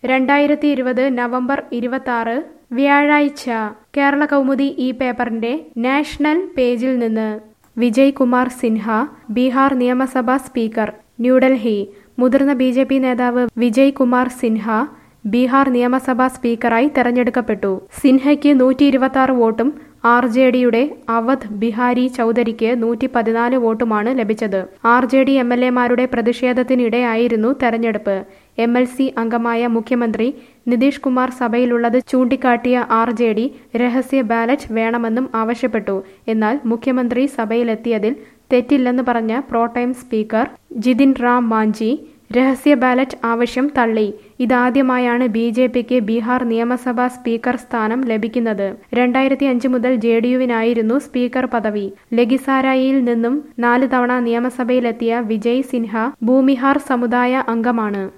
രണ്ടായിരത്തി ഇരുപത് നവംബർ ഇരുപത്തി ആറ് വ്യാഴാഴ്ച കേരള കൗമുദി ഈ പേപ്പറിന്റെ നാഷണൽ പേജിൽ നിന്ന് വിജയ് കുമാർ സിൻഹ ബീഹാർ നിയമസഭാ സ്പീക്കർ ന്യൂഡൽഹി മുതിർന്ന ബി ജെ പി നേതാവ് വിജയ് കുമാർ സിൻഹ ബീഹാർ നിയമസഭാ സ്പീക്കറായി തെരഞ്ഞെടുക്കപ്പെട്ടു സിൻഹയ്ക്ക് നൂറ്റി ഇരുപത്തി ആറ് വോട്ടും ആർ ജെ ഡിയുടെ അവധ് ബിഹാരി ചൗധരിക്ക് നൂറ്റി പതിനാല് വോട്ടുമാണ് ലഭിച്ചത് R J D M L എമാരുടെ പ്രതിഷേധത്തിനിടെയായിരുന്നു തെരഞ്ഞെടുപ്പ് എം എൽ സി അംഗമായ മുഖ്യമന്ത്രി നിതീഷ് കുമാർ സഭയിലുള്ളത് ചൂണ്ടിക്കാട്ടിയ ആർ ജെ ഡി രഹസ്യ ബാലറ്റ് വേണമെന്നും ആവശ്യപ്പെട്ടു എന്നാൽ മുഖ്യമന്ത്രി സഭയിലെത്തിയതിൽ തെറ്റില്ലെന്ന് പറഞ്ഞ പ്രോടൈം സ്പീക്കർ ജിതിൻ റാം മാഞ്ചി രഹസ്യ ബാലറ്റ് ആവശ്യം തള്ളി ഇതാദ്യമായാണ് ബി ജെ പിക്ക് ബീഹാർ നിയമസഭാ സ്പീക്കർ സ്ഥാനം ലഭിക്കുന്നത് രണ്ടായിരത്തി അഞ്ച് മുതൽ ജെ ഡി യുവിനായിരുന്നു സ്പീക്കർ പദവി ലഗിസാരായിയിൽ നിന്നും നാല് തവണ നിയമസഭയിലെത്തിയ വിജയ് സിൻഹ ഭൂമിഹാർ സമുദായ അംഗമാണ്